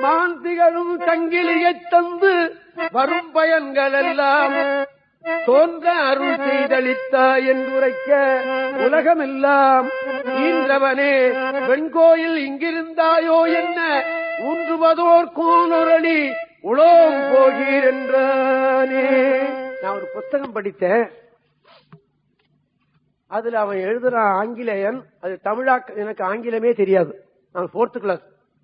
மான் திகழும் சங்கிலியைத் தந்து வரும் பயன்கள் எல்லாம் தோன்ற அருள் செய்தளித்தாய் என்றுரைக்க உலகமெல்லாம் ஈன்றவனே வெண்கோயில் இங்கிருந்தாயோ என்ன ஊன்றுவதோர் கோனொரளி உலோம் போகீர் என்றானே நான் ஒரு புத்தகம் படித்தேன் அதுல அவன் எழுதுறான் ஆங்கிலேயன் அது தமிழாக்க எனக்கு ஆங்கிலமே தெரியாது நான் போர்த்து கிளாஸ்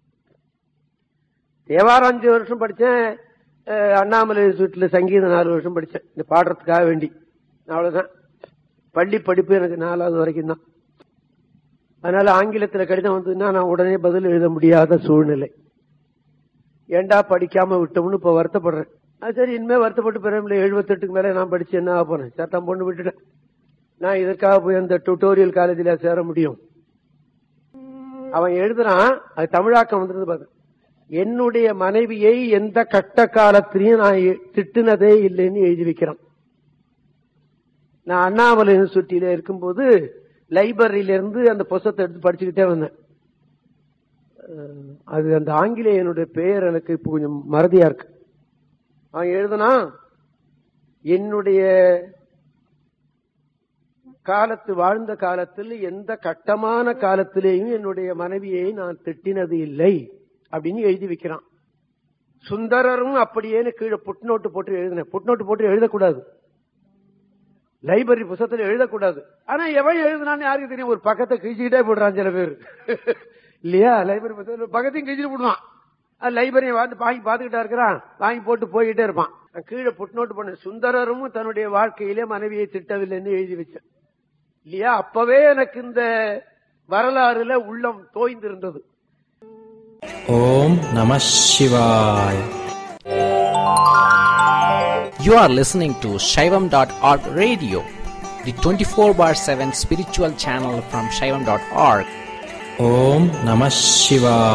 தேவாரம் அஞ்சு வருஷம் படிச்சேன் அஹ், அண்ணாமலை வீட்டுல சங்கீதம் நாலு வருஷம் படிச்சேன் இந்த பாடுறதுக்காக வேண்டி அவ்வளவுதான் பள்ளி படிப்பு எனக்கு நாலாவது வரைக்கும் தான் அதனால ஆங்கிலத்துல கடிதம் வந்ததுன்னா நான் உடனே பதில் எழுத முடியாத சூழ்நிலை ஏண்டா படிக்காம விட்டோம்னு இப்ப வருத்தப்படுறேன் அது சரி இனிமே வருத்தப்பட்டு பிறகு எழுபத்தெட்டுக்கு மேல நான் படிச்சு என்ன ஆக போறேன் சட்டம் பொண்ணு விட்டுட்டேன் நான் இதற்காக போய் அந்த டுட்டோரியல் காலேஜில் சேர முடியும் அவன் எழுதுறான் அது தமிழாக்கம் வந்திருந்து பாரு என்னுடைய மனைவியை எந்த கட்ட காலத்திலையும் நான் எ- திட்டுனதே இல்லைன்னு எழுதி வைக்கிறான் நான் அண்ணாமலை யூனிவர்சிட்டியில இருக்கும்போது லைப்ரரியில இருந்து அந்த புஸ்தகத்தை எடுத்து படிச்சுக்கிட்டே வந்தேன் அஹ், அது அந்த ஆங்கிலேயனுடைய பெயர் எனக்கு இப்போ கொஞ்சம் மறதியா இருக்கு அவன் எழுதுனா என்னுடைய காலத்து வாழ்ந்த காலத்தில் எந்த கட்டமான காலத்திலேயும் என்னுடைய மனைவியை நான் திட்டினது இல்லை அப்படின்னு எழுதி வைக்கிறான் சுந்தரரும் அப்படியேன்னு கீழே புட்நோட்டு போட்டு எழுதினேன் புட்நோட்டு போட்டு எழுதக்கூடாது லைப்ரரி புத்தகத்தில் எழுதக்கூடாது ஆனா எவன் எழுதுனான்னு யாருக்கு தெரியும் ஒரு பக்கத்தை கிழிச்சுக்கிட்டே போடுறான் சில பேர் இல்லையா லைப்ரரி புத்தகத்தில் ஒரு பக்கத்தையும் கிழிச்சிட்டு போடுவான் அது லைப்ரரியை வந்து வாங்கி பார்த்துக்கிட்டா இருக்கிறான் வாங்கி போட்டு போய்கிட்டே இருப்பான் நான் கீழே புட்நோட்டு பண்ண சுந்தரரும் தன்னுடைய வாழ்க்கையிலே மனைவியை திட்டவில்லைன்னு எழுதி வச்சேன் இல்லையா அப்பவே எனக்கு இந்த வரலாறுல உள்ளம் தோய்ந்திருந்தது ஓம் நம சிவாய் You are listening to Shaivam.org radio, the 24 bar 7 spiritual channel from Shaivam.org. Om Namah Shivaya.